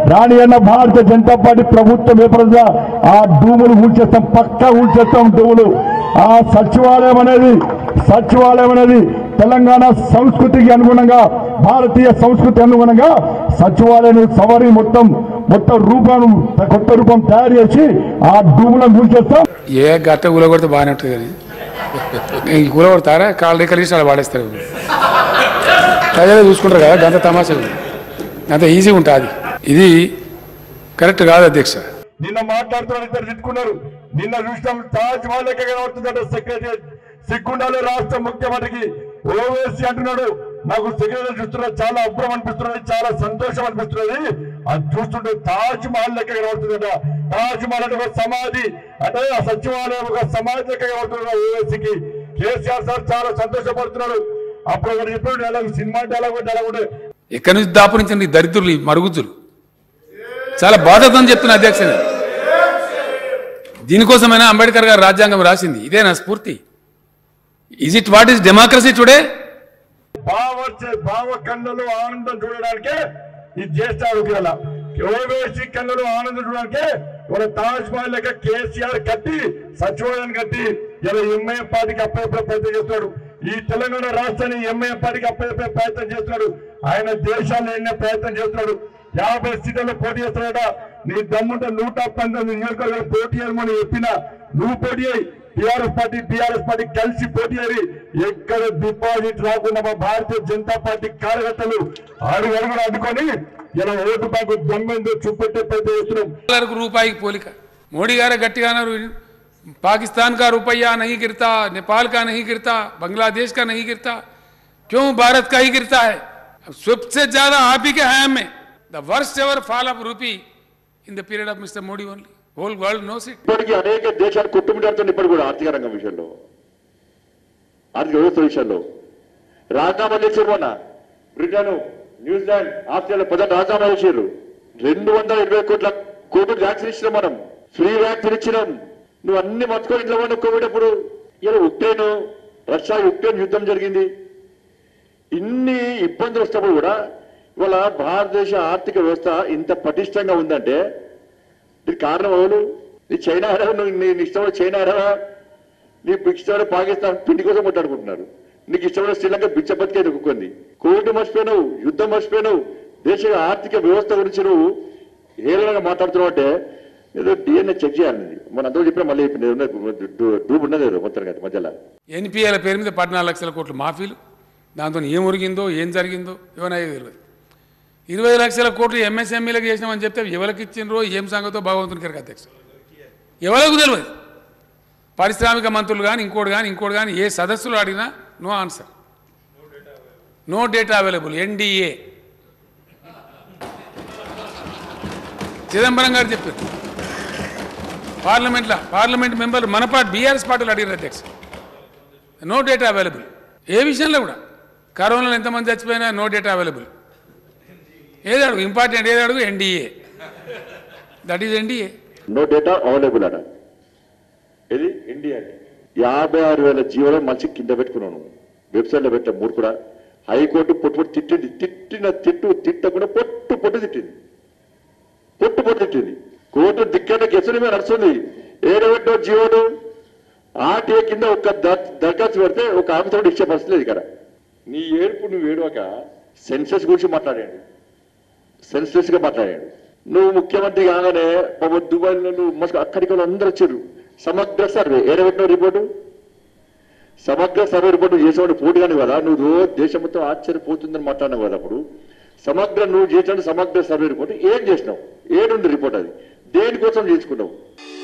రాని అన్న భారతీయ జనతా పార్టీ ప్రభుత్వం ఏ ప్రజా ఆ డూములు ఊడ్చేస్తాం పక్కా ఊడ్చేస్తాం డూములు ఆ సచివాలయం అనేది సచివాలయం అనేది తెలంగాణ సంస్కృతికి అనుగుణంగా భారతీయ సంస్కృతి అనుగుణంగా సచివాలయం సవరి మొత్తం మొత్తం రూపం కొత్త రూపం తయారు చేసి ఆ డూములను కూల్చేస్తాం ఏ గట్ట కూలగొడితే బాగానే ఉంటుంది కానీ ఈ కూలగొడతారా కాళ్ళు రేఖలు ఇచ్చి వాళ్ళు వాడేస్తారు ప్రజలే చూసుకుంటారు కదా గంత తమాషా అంత ఈజీగా ఉంటుంది ఇది కరెక్ట్ కాదు అధ్యక్ష నిన్న మాట్లాడుతున్నారు ఇద్దరు తిట్టుకున్నారు నిన్న చూసినాం తాజ్ మహల్ లెక్క కనబడుతుందట సెక్రటరీ సిగ్గుండాలి రాష్ట్ర ముఖ్యమంత్రికి ఓవేసీ అంటున్నాడు నాకు సెక్రటరీ చూస్తున్నది చాలా అభ్రం అనిపిస్తున్నది చాలా సంతోషం అనిపిస్తున్నది అది చూస్తుంటే తాజ్ మహల్ లెక్క కనబడుతుందట తాజ్ మహల్ అంటే ఒక సమాధి అంటే ఆ సచివాలయం ఒక సమాధి లెక్క కనబడుతున్న ఓవేసీకి కేసీఆర్ సార్ చాలా సంతోషపడుతున్నాడు అప్పుడు ఒకటి చెప్పాడు డైలాగ్ సినిమా డైలాగ్ డైలాగ్ ఉంటే ఎక్కడి నుంచి దాపురించండి ఈ దరిద్రులు ఈ మరుగుజ్జులు చాలా బాధతో చెప్తున్నా అధ్యక్ష నేను. దీనికోసమైనా అంబేద్కర్ గారు రాజ్యాంగం రాసింది ఇదేనా స్ఫూర్తి is it what is democracy today బావ వచ్చే బావ కళ్ళలో ఆనందం చూడడానికే ఇది చేస్తాడు ఇలా ఓవేసి కళ్ళలో ఆనందం చూడడానికే ఒక తాజ్ మహల్ లెక్క కేసీఆర్ కట్టి సచివాలయాన్ని కట్టి ఇలా ఎంఐఎం పార్టీకి అప్పయ్యే ప్రయత్నం చేస్తున్నాడు ఈ తెలంగాణ రాష్ట్రాన్ని ఎంఐఎం పార్టీకి అప్పయ్యే ప్రయత్నం చేస్తున్నాడు ఆయన దేశాల్లో ఎన్నే ప్రయత్నం చేస్తున్నాడు యాభై సీట్లలో పోటీ చేస్తున్నాడట నీ దమ్ముంటే నూట పంతొమ్మిది నియోజకవర్గాలు పోటీ చేయమని చెప్పిన నువ్వు పోటీ అయ్యి టిఆర్ఎస్ పార్టీ టిఆర్ఎస్ పార్టీ కలిసి పోటీ అయ్యి ఎక్కడ డిపాజిట్ రాకుండా మా భారతీయ జనతా పార్టీ కార్యకర్తలు అడుగు అడుగులు అడ్డుకొని ఇలా ఓటు బ్యాంకు దమ్మెందో చూపెట్టే ప్రయత్నం చేస్తున్నాం డాలర్ రూపాయికి పోలిక మోడీ గారే గట్టిగా అన్నారు पाकिस्तान का रुपया नहीं गिरता नेपाल का नहीं गिरता बांग्लादेश का नहीं गिरता क्यों भारत का ही गिरता है अब सबसे ज्यादा आप ही के हयाम में the worst ever fall of rupee in the period of mister Modi only whole world knows it ఇప్పటికీ అనేక దేశాలు కొట్టుమిటాడుతుంది ఇప్పటి కూడా ఆర్థిక రంగం విషయంలో ఆర్థిక వ్యవస్థ విషయంలో రాజీనామా చేసారు మొన్న బ్రిటన్ న్యూజిలాండ్ ఆస్ట్రేలియా పదహారు రాజీనామా చేశారు రెండు వందల ఇరవై కోట్ల కోవిడ్ వ్యాక్సిన్ ఇచ్చినాం మనం ఫ్రీ వ్యాక్సిన్ ఇచ్చినాం నువ్వు అన్ని మర్చుకొని ఇంట్లో ఉన్న కోవిడ్ అప్పుడు ఇలా ఉక్రెయిన్ రష్యా ఉక్రెయిన్ యుద్ధం జరిగింది ఇన్ని ఇబ్బందులు వస్తున్నప్పుడు కూడా ఇవాళ భారతదేశ ఆర్థిక వ్యవస్థ ఇంత పటిష్టంగా ఉందంటే దీనికి కారణం ఎవరు నీ చైనా ఆడవా నువ్వు నీ నీ ఇష్టమైన చైనా ఆడవా నీకు ఇష్టమైన పాకిస్తాన్ పిండి కోసం కొట్టాడుకుంటున్నారు నీకు ఇష్టమైన శ్రీలంక బిచ్చ బతికే ఎదుర్కొంది కోవిడ్ మర్చిపోయినావు యుద్ధం మర్చిపోయినావు దేశ ఆర్థిక వ్యవస్థ గురించి నువ్వు హేళనగా మాట్లాడుతున్నావు అంటే ఏదో డిఎన్ఏ చెక్ చేయాలి మన అందరూ చెప్పినా మళ్ళీ డూబ్ ఉన్నది ఏదో మొత్తం కదా మధ్యలో ఎన్పిఎల పేరు మీద పద్నాలుగు లక్షల కోట్ల మాఫీలు దాంతో ఏం ఉరిగిందో ఏం జరిగిందో ఏమైనా తెలియదు ఇరవై లక్షల కోట్లు ఎంఎస్ఎంఈలకు చేసినామని చెప్తే ఎవరికి ఇచ్చిండ్రో ఏం సంగతో భగవంతుని గారికి అధ్యక్ష ఎవరికి తెలియదు పారిశ్రామిక మంత్రులు కానీ ఇంకోటి కానీ ఇంకోటి కానీ ఏ సదస్సులు అడిగినా no answer no data available NDA Chidambaram garu చెప్పారు పార్లమెంట్లో పార్లమెంట్ మెంబర్ మన పార్టీ బీఆర్ఎస్ పార్టీలు అడిగారు అధ్యక్ష నో డేటా అవైలబుల్ ఏ విషయంలో కూడా కరోనాలో ఎంతమంది చచ్చిపోయినా నో డేటా అవైలబుల్ ఏది అడుగు ఇంపార్టెంట్ ఏది అడుగు NDA that is NDA no data available అట ఇది ఇండియా అంటే యాభై ఆరు వేల జీవోలను మంచి కింద పెట్టుకున్నాను వెబ్సైట్ లో పెట్టా మూడు కూడా హైకోర్టు పొట్టు పొట్టు తిట్టింది తిట్టిన తిట్టు తిట్టకుండా పొట్టు పొట్టు తిట్టింది పొట్టు పొట్టు తిట్టింది కోర్టు దిక్కన గెసుల మీద నడుస్తుంది ఏడవెట్టో జీవోను ఆర్టీఏ కింద ఒక ద- దరఖాస్తు పెడితే ఒక ఆఫీసర్ కూడా ఇచ్చే పరిస్థితి లేదు ఇక్కడ నీ ఏడుపు నువ్వు ఏడవక సెన్సెస్ గురించి మాట్లాడాడు సెన్సిటివ్స్ గా మాట్లాడాడు నువ్వు ముఖ్యమంత్రి కాగానే పాపం దుబాయ్లో నువ్వు మస్తు అక్కడికి వాళ్ళు అందరూ వచ్చారు సమగ్ర సర్వే ఏడబెట్టిన రిపోర్టు సమగ్ర సర్వే రిపోర్టు చేసేవాడు పోటీగాని కదా నువ్వు రో దేశం మొత్తం ఆశ్చర్యపోతుందని మాట్లాడినావు కదా అప్పుడు సమగ్ర నువ్వు చేసిన సమగ్ర సర్వే రిపోర్ట్ ఏం చేసినావు ఏడుంది రిపోర్ట్ అది దేనికోసం చేసుకున్నావు